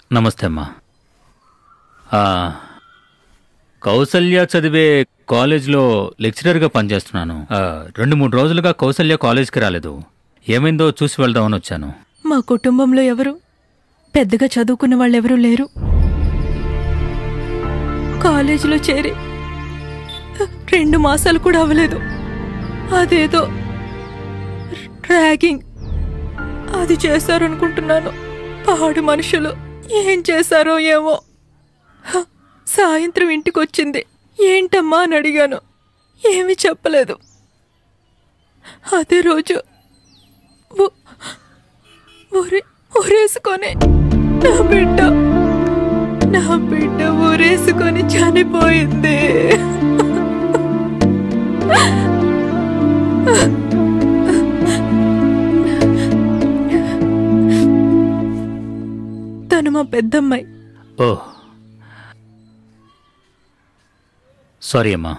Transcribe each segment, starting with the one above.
నమస్తే అమ్మా ఆ, కౌసల్య చదివే కాలేజ్లో లెక్చరర్గా పనిచేస్తున్నాను ఆ, రెండు మూడు రోజులుగా కౌసల్య కాలేజ్కి రాలేదు ఏమైందో చూసి వెళ్దామని వచ్చాను మా కుటుంబంలో ఎవరు పెద్దగా చదువుకున్న వాళ్ళెవరూ లేరు కాలేజీలో చేరి రెండు మాసాలు కూడా అవ్వలేదు అదేదో ర్యాగింగ్ అది చేశారనుకుంటున్నాను పాడు మనుషులు ఏం చేశారో ఏమో హ, సాయంత్రం ఇంటికి వచ్చింది ఏంటమ్మా అని అడిగాను ఏమీ చెప్పలేదు అదే రోజు ఉ- ఊరే ఊరేసుకొని నా బిడ్డ నా బిడ్డ ఊరేసుకొని చనిపోయింది తను మా పెద్దమ్మాయి ఓ సారీ అమ్మా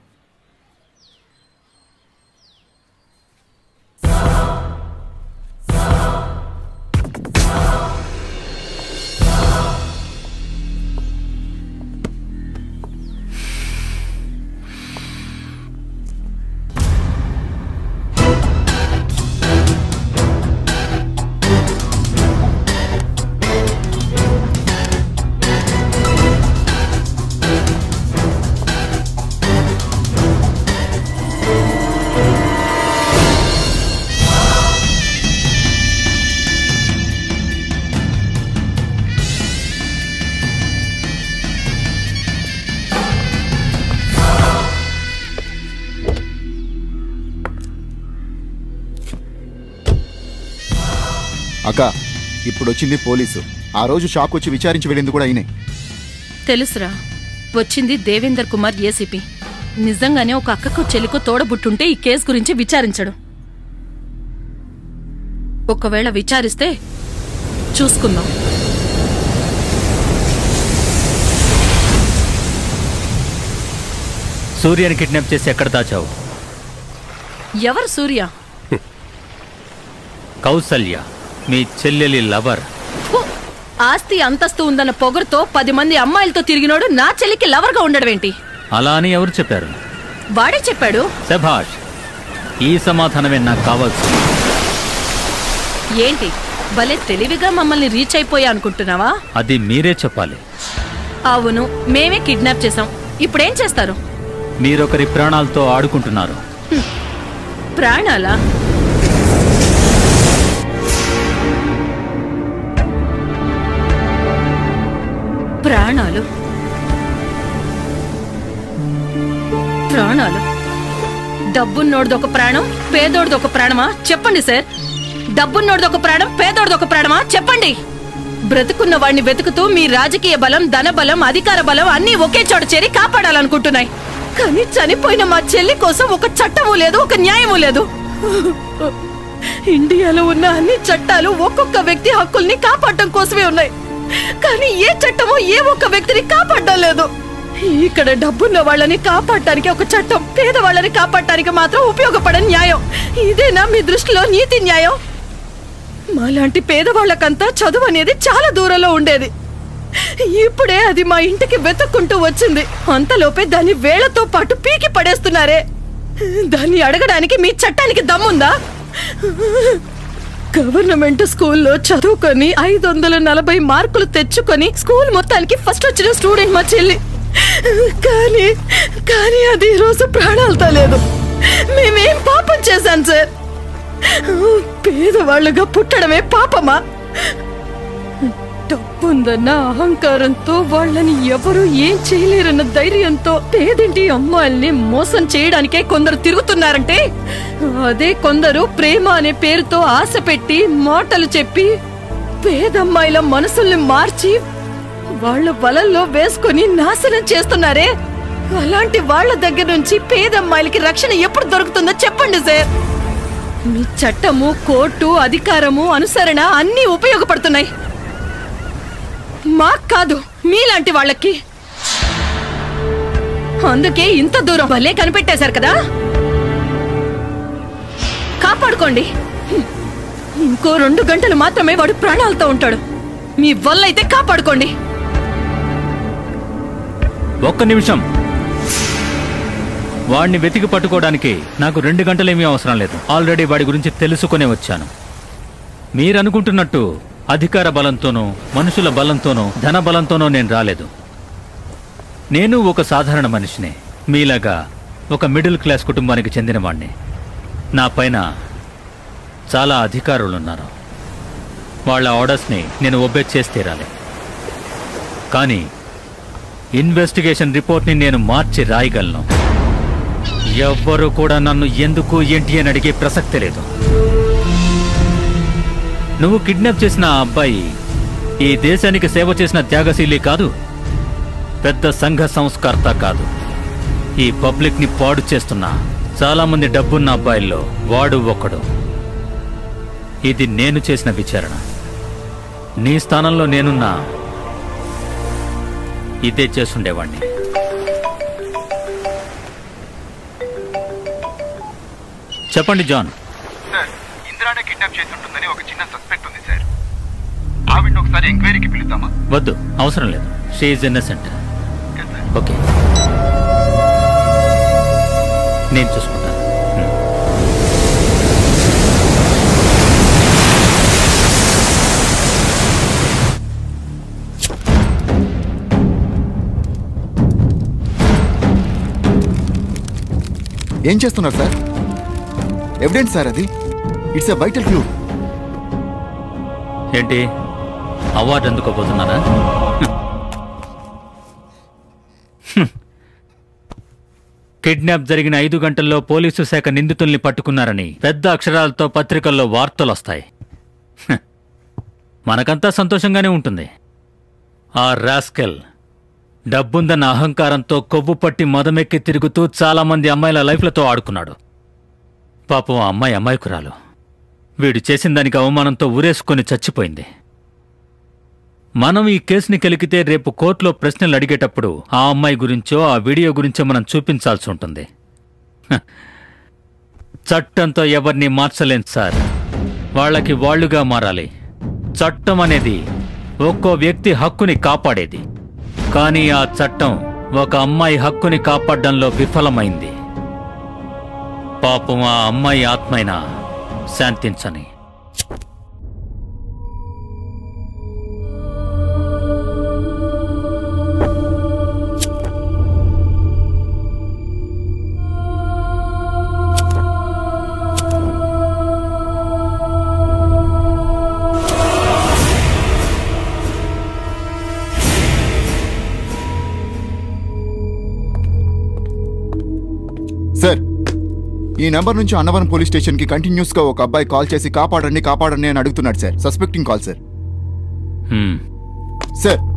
అక్క ఇప్పుడు వచ్చింది పోలీసు ఆ రోజు షాక్ వచ్చి విచారించి వెళ్ళింది కూడా అయినే తెలుసురా వచ్చింది దేవేందర్ కుమార్ ఏసీపీ నిజంగానే ఒక అక్కకు చెల్లికో తోడబుట్టుంటే ఈ కేసు గురించి విచారించడు ఒకవేళ విచారిస్తే చూసుకుందాం సూర్యని కిడ్నాప్ చేసి ఎక్కడ దాచావు ఎవరు సూర్య కౌసల్య మీ చెల్లెలి లవర్ ఫు! ఆస్తి అంతస్తు ఉందన్న పొగరుతో పది మంది అమ్మాయిలతో తిరిగినోడు నా చెల్లికి లవర్గా ఉండడమేంటి అలా అని ఎవరు చెప్పారు వాడే చెప్పాడు శభాష్ ఈ సమాధానమే నాకు కావాల్సి ఏంటి భలే తెలివిగా మమ్మల్ని రీచ్ అయిపోయా అనుకుంటున్నావా అది మీరే చెప్పాలి అవును మేమే కిడ్నాప్ చేసాం ఇప్పుడేం చేస్తారు మీరొకరి ప్రాణాలతో ఆడుకుంటున్నారు ప్రాణాలా ప్రాణాలు ప్రాణాలు డబ్బున్నోడిది ఒక ప్రాణం పేదోడిది ఒక ప్రాణమా చెప్పండి సార్ డబ్బున్నోడిది ఒక ప్రాణం పేదోడిది ఒక ప్రాణమా చెప్పండి బ్రతుకున్న వాడిని వెతుకుతూ మీ రాజకీయ బలం ధన బలం అధికార బలం అన్నీ ఒకే చోట చేరి కాపాడాలనుకుంటున్నాయి కానీ చనిపోయిన మా చెల్లి కోసం ఒక చట్టము లేదు ఒక న్యాయము లేదు ఇండియాలో ఉన్న అన్ని చట్టాలు ఒక్కొక్క వ్యక్తి హక్కుల్ని కాపాడటం కోసమే ఉన్నాయి కానీ ఏ చట్టమో ఏ ఒక్క వ్యక్తిని కాపాడడం లేదు ఇక్కడ డబ్బున్న వాళ్ళని కాపాడటానికి ఒక చట్టం పేదవాళ్ళని కాపాడటానికి మాత్రం ఉపయోగపడని న్యాయం ఇదేనా మీ దృష్టిలో నీతి న్యాయం మాలాంటి పేదవాళ్ళకంతా చదువు అనేది చాలా దూరంలో ఉండేది ఇప్పుడే అది మా ఇంటికి వెతుక్కుంటూ వచ్చింది అంతలోపే దాన్ని వేళ్లతో పాటు పీకి పడేస్తున్నారే దాన్ని అడగడానికి మీ చట్టానికి దమ్ముందా గవర్నమెంట్ స్కూల్లో చదువుకొని ఐదు వందల నలభై మార్కులు తెచ్చుకొని స్కూల్ మొత్తానికి ఫస్ట్ వచ్చిన స్టూడెంట్ మా చెల్లి కానీ కానీ అది ఈ రోజు ప్రాణాలతో లేదు మేమేం పాపం చేశాం సార్ పేదవాళ్ళుగా పుట్టడమే పాపమా డబ్బుందన్న అహంకారంతో వాళ్ళని ఎవరు ఏం చేయలేరన్న ధైర్యంతో పేదింటి అమ్మాయిల్ని మోసం చేయడానికే కొందరు తిరుగుతున్నారంటే అదే కొందరు ప్రేమ అనే పేరుతో ఆశ పెట్టి మాటలు చెప్పి పేదమ్మాయిల మనసుల్ని మార్చి వాళ్ళ వలల్లో వేసుకొని నాశనం చేస్తున్నారే అలాంటి వాళ్ళ దగ్గర నుంచి పేదమ్మాయిలకి రక్షణ ఎప్పుడు దొరుకుతుందో చెప్పండి సార్ మీ చట్టము కోర్టు అధికారము అనుసరణ అన్నీ ఉపయోగపడుతున్నాయి మాకు కాదు మీలాంటి వాళ్ళకి అందుకే ఇంత దూరం భలే కనిపెట్టేశారు కదా కాపాడుకోండి ఇంకో రెండు గంటలు మాత్రమే వాడు ప్రాణాలతో ఉంటాడు మీ వల్ల అయితే కాపాడుకోండి ఒక్క నిమిషం వాడిని వెతికి పట్టుకోవడానికి నాకు రెండు గంటలేమీ అవసరం లేదు ఆల్రెడీ వాడి గురించి తెలుసుకునే వచ్చాను మీరనుకుంటున్నట్టు అధికార బలంతోనో మనుషుల బలంతోనో ధన బలంతోనో నేను రాలేదు నేను ఒక సాధారణ మనిషినే మీలాగా ఒక మిడిల్ క్లాస్ కుటుంబానికి చెందినవాణ్ణి నా పైన చాలా అధికారులున్నారు వాళ్ళ ఆర్డర్స్ని నేను ఒబే చేసి తీరాలి కానీ ఇన్వెస్టిగేషన్ రిపోర్ట్ని నేను మార్చి రాయగలను ఎవ్వరూ కూడా నన్ను ఎందుకు ఏంటి అని అడిగే ప్రసక్తి లేదు నువ్వు కిడ్నాప్ చేసిన ఆ అబ్బాయి ఈ దేశానికి సేవ చేసిన త్యాగశీలి కాదు పెద్ద సంఘ సంస్కర్త కాదు ఈ పబ్లిక్ ని పాడు చేస్తున్న చాలా మంది డబ్బున్న అబ్బాయిల్లో వాడు ఒకడు ఇది నేను చేసిన విచారణ నీ స్థానంలో నేనున్నా ఇదే చేసుండేవాణ్ణి చెప్పండి జాన్ సార్ ఇందిరానే కిడ్నాప్ చేసి ఉంటుందని ఒక చిన్న సస్పెక్ట్ ఉంది సార్ ఆవిడని ఒకసారి ఎంక్వైరీకి పిలుద్దామా వద్దు అవసరం లేదు she's innocent okay sir okay నేను చూసుకుంటాను హ్మ్. ఏం చేస్తున్నారు సార్ ఎవిడెన్స్ సార్ అది ఇట్స్ ఎ వైటల్ క్లూ ఏంటి అవార్డు అందుకోబోతున్నారా కిడ్నాప్ జరిగిన ఐదు గంటల్లో పోలీసు శాఖ నిందితుల్ని పట్టుకున్నారని పెద్ద అక్షరాలతో పత్రికల్లో వార్తలొస్తాయి హ్. మనకంతా సంతోషంగానే ఉంటుంది ఆ రాస్కెల్ డబ్బుందన్న అహంకారంతో కొవ్వు పట్టి మదమెక్కి తిరుగుతూ చాలామంది అమ్మాయిల లైఫ్లతో ఆడుకున్నాడు పాపం ఆ అమ్మాయి అమాయకురాలు వీడు చేసిన దానికి అవమానంతో ఊరేసుకొని చచ్చిపోయింది మనం ఈ కేసుని కలిగితే రేపు కోర్టులో ప్రశ్నలు అడిగేటప్పుడు ఆ అమ్మాయి గురించో ఆ వీడియో గురించో మనం చూపించాల్సి ఉంటుంది హ. చట్టంతో ఎవరిని మార్చలేం సార్ వాళ్ళకి వాళ్ళుగా మారాలి చట్టం అనేది ఒక్కో వ్యక్తి హక్కుని కాపాడేది కానీ ఆ చట్టం ఒక అమ్మాయి హక్కుని కాపాడడంలో విఫలమైంది పాపం ఆ అమ్మాయి ఆత్మైనా శాంతించని సార్ ఈ నెంబర్ నుంచి అన్నవరం పోలీస్ స్టేషన్ కి కంటిన్యూస్ గా ఒక అబ్బాయి కాల్ చేసి కాపాడండి కాపాడండి అని అడుగుతున్నాడు సార్ సస్పెక్టింగ్ కాల్ సార్ హ్మ్. సార్